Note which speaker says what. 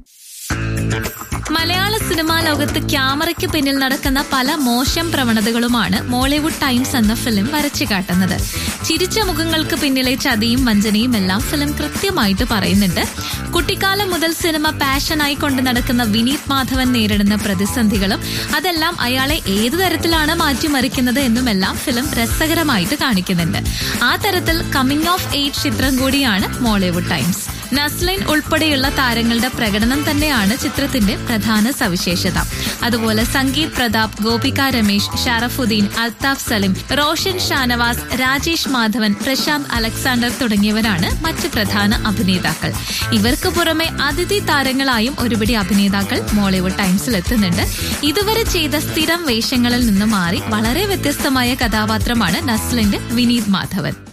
Speaker 1: മലയാള സിനിമാ ലോകത്ത് ക്യാമറയ്ക്ക് പിന്നിൽ നടക്കുന്ന പല മോശം പ്രവണതകളുമാണ് മോളിവുഡ് ടൈംസ് എന്ന ഫിലിം വരച്ചു കാട്ടുന്നത് ചിരിച്ച മുഖങ്ങൾക്ക് പിന്നിലെ ചതിയും വഞ്ചനയും എല്ലാം ഫിലിം കൃത്യമായിട്ട് പറയുന്നുണ്ട് കുട്ടിക്കാലം മുതൽ സിനിമ പാഷനായി കൊണ്ട് നടക്കുന്ന വിനീത് മാധവൻ നേരിടുന്ന പ്രതിസന്ധികളും അതെല്ലാം അയാളെ ഏതു തരത്തിലാണ് മാറ്റിമറിക്കുന്നത് എന്നുമെല്ലാം ഫിലിം രസകരമായിട്ട് കാണിക്കുന്നുണ്ട് ആ തരത്തിൽ കമ്മിങ് ഓഫ് ഏജ് ചിത്രം കൂടിയാണ് മോളിവുഡ് ടൈംസ് നസ്ലിൻ ഉൾപ്പെടെയുള്ള താരങ്ങളുടെ പ്രകടനം തന്നെയാണ് ചിത്രത്തിന്റെ പ്രധാന സവിശേഷത അതുപോലെ സംഗീത് പ്രതാപ് ഗോപിക രമേശ് ഷറഫുദ്ദീൻ അൽതാഫ് സലിം റോഷൻ ഷാനവാസ് രാജേഷ് മാധവൻ പ്രശാന്ത് അലക്സാണ്ടർ തുടങ്ങിയവരാണ് മറ്റ് പ്രധാന അഭിനേതാക്കൾ ഇവർക്ക് പുറമെ അതിഥി താരങ്ങളായും ഒരുപിടി അഭിനേതാക്കൾ മോളിവുഡ് ടൈംസിൽ എത്തുന്നുണ്ട് ഇതുവരെ ചെയ്ത സ്ഥിരം വേഷങ്ങളിൽ നിന്ന് മാറി വളരെ വ്യത്യസ്തമായ കഥാപാത്രമാണ് നസ്ലിന്റെ വിനീത് മാധവൻ